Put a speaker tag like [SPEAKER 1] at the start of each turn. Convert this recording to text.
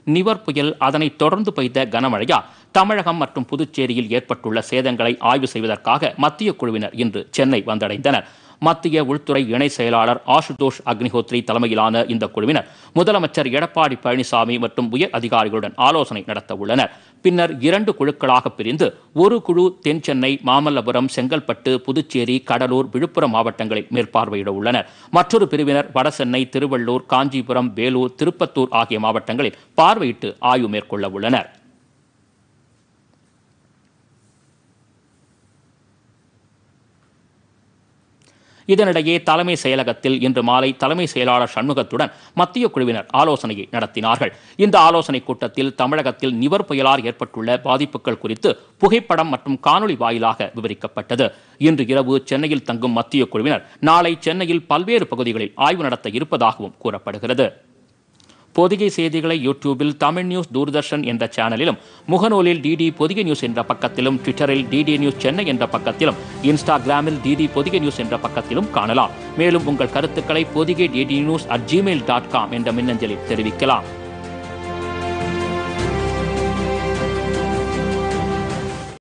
[SPEAKER 1] நிவர் புயல் அதனைத் தொடர்ந்து பெய்த கனமழையால் தமிழகம் மற்றும் புதுச்சேரியில் ஏற்பட்டுள்ள சேதங்களை ஆய்வு செய்வதற்காக மத்திய குழுவினர் இன்று சென்னை வந்தடைந்தனர் மத்திய உள்துறை இணை செயலாளர் ஆசுதோஷ் அக்னிஹோத்ரி தலைமையிலான இந்த குழுவினர் முதலமைச்சர் எடப்பாடி பழனிசாமி மற்றும் உயர் அதிகாரிகளுடன் ஆலோசனை நடத்த உள்ளனர் பின்னர் இரண்டு குழுக்களாக பிரிந்து ஒரு குழு தென் சென்னை மாமல்லபுரம் செங்கல்பட்டு புதுச்சேரி கடலூர் விழுப்புரம் மாவட்டங்களில் மேற்பார்வையிட உள்ளனர் மற்றொரு பிரிவினர் வடசென்னை திருவள்ளூர் காஞ்சிபுரம் வேலூர் திருப்பத்தூர் ஆகிய மாவட்டங்களில் பார்வையிட்டு ஆய்வு மேற்கொள்ள உள்ளனர் இதனிடையே தலைமை செயலகத்தில் இன்று மாலை தலைமை செயலாளர் சண்முகத்துடன் மத்திய குழுவினர் ஆலோசனையை நடத்தினார்கள் இந்த ஆலோசனைக் கூட்டத்தில் தமிழகத்தில் நிவர் புயலால் ஏற்பட்டுள்ள பாதிப்புகள் குறித்து புகைப்படம் மற்றும் காணொலி வாயிலாக விவரிக்கப்பட்டது இன்று இரவு சென்னையில் தங்கும் மத்திய குழுவினர் நாளை சென்னையில் பல்வேறு பகுதிகளில் ஆய்வு நடத்த இருப்பதாகவும் கூறப்படுகிறது பொதிகை செய்திகளை யூடியூபில் தமிழ் நியூஸ் தூர்தர்ஷன் என்ற சேனலிலும் முகநூலில் டிடி பொதிகை நியூஸ் என்ற பக்கத்திலும் ட்விட்டரில் டிடி நியூஸ் சென்னை என்ற பக்கத்திலும் இன்ஸ்டாகிராமில் டிடி பொதிகை நியூஸ் என்ற பக்கத்திலும் காணலாம் மேலும் உங்கள் கருத்துக்களை Podhigai DD news at Gmail dot com என்ற மின்னஞ்சலில் தெரிவிக்கலாம்